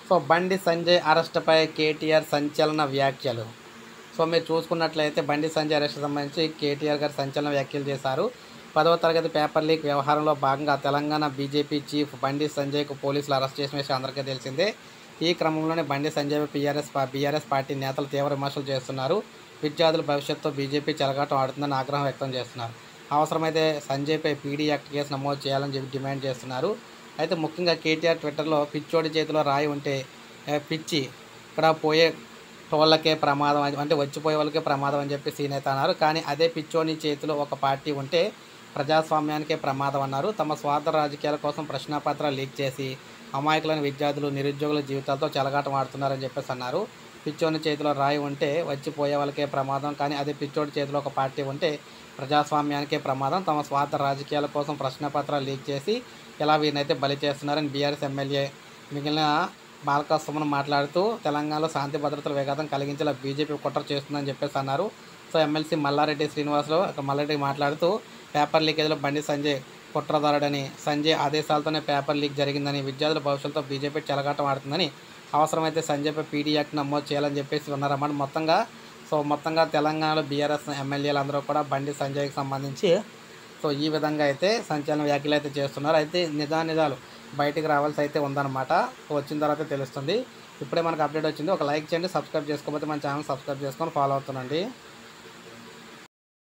so బండి సంజయ్ అరెస్ట్పై కేటీఆర్ సంచలన వ్యాఖ్యలు సో మీరు చూసుకున్నట్లయితే బండి సంజయ్ అరెస్ట్ సంబంధించి కేటీఆర్ గారు సంచలన వ్యాఖ్యలు చేశారు పదవ తరగతి పేపర్ లీక్ వ్యవహారంలో భాగంగా తెలంగాణ బీజేపీ చీఫ్ బండి సంజయ్కు పోలీసులు అరెస్ట్ చేసిన విషయం అందరికీ తెలిసిందే ఈ క్రమంలోనే బండి సంజయ్ పీఆర్ఎస్ బీఆర్ఎస్ పార్టీ నేతలు తీవ్ర విమర్శలు చేస్తున్నారు విద్యార్థుల భవిష్యత్తు బీజేపీ చెలగాటం ఆడుతుందని ఆగ్రహం వ్యక్తం చేస్తున్నారు అవసరమైతే సంజయ్పై పీడీ యాక్ట్ కేసు నమోదు చేయాలని చెప్పి డిమాండ్ చేస్తున్నారు అయితే ముఖ్యంగా కేటీఆర్ ట్విట్టర్లో పిచ్చోడి చేతిలో రాయి ఉంటే ఏ, పిచ్చి ఇక్కడ పోయే టోళ్ళకే ప్రమాదం అని- అంటే వచ్చిపోయే వాళ్ళకే ప్రమాదం అని చెప్పి సీన్ అయితే అన్నారు కానీ అదే పిచ్చోని చేతిలో ఒక పార్టీ ఉంటే ప్రజాస్వామ్యానికే ప్రమాదం అన్నారు తమ స్వార్థ రాజకీయాల కోసం ప్రశ్నాపత్రాలు లీక్ చేసి అమాయకులైన విద్యార్థులు నిరుద్యోగుల జీవితాలతో చెలగాటం ఆడుతున్నారని చెప్పేసి అన్నారు పిచ్చోని చేతిలో రాయి ఉంటే వచ్చిపోయే వాళ్ళకే ప్రమాదం కానీ అదే పిచ్చోడి చేతిలో ఒక పార్టీ ఉంటే ప్రజాస్వామ్యానికే ప్రమాదం తమ స్వార్థ రాజకీయాల కోసం ప్రశ్నపత్రాలు లీక్ చేసి ఇలా వీరినైతే బలి చేస్తున్నారని బీఆర్ఎస్ ఎమ్మెల్యే మిగిలిన బాలకృష్ణమను మాట్లాడుతూ తెలంగాణలో శాంతి భద్రతల విఘాతం కలిగించేలా బీజేపీ కుట్ర చేస్తుందని చెప్పేసి అన్నారు సో ఎమ్మెల్సీ మల్లారెడ్డి శ్రీనివాసులు ఇక మల్లారెడ్డి మాట్లాడుతూ పేపర్ లీకేజ్లో బండి సంజయ్ కుట్రదారుడని సంజయ్ ఆదేశాలతోనే పేపర్ లీక్ జరిగిందని విద్యార్థుల భవిష్యత్తులో బీజేపీ చెలగాటం ఆడుతుందని అవసరమైతే సంజయ్పై పీడీ యాక్ట్ నమోదు చేయాలని చెప్పేసి ఉన్నారన్నమాట మొత్తంగా సో మొత్తంగా తెలంగాణలో బీఆర్ఎస్ ఎమ్మెల్యేలు అందరూ కూడా బండి సంజయ్కి సంబంధించి సో ఈ విధంగా అయితే సంచలన వ్యాఖ్యలు అయితే చేస్తున్నారు అయితే నిజానిజాలు బయటికి రావాల్సి అయితే ఉందన్నమాట సో వచ్చిన తర్వాత తెలుస్తుంది ఇప్పుడే మనకు అప్డేట్ వచ్చింది ఒక లైక్ చేయండి సబ్స్క్రైబ్ చేసుకోకపోతే మన ఛానల్ సబ్స్క్రైబ్ చేసుకొని ఫాలో అవుతుండండి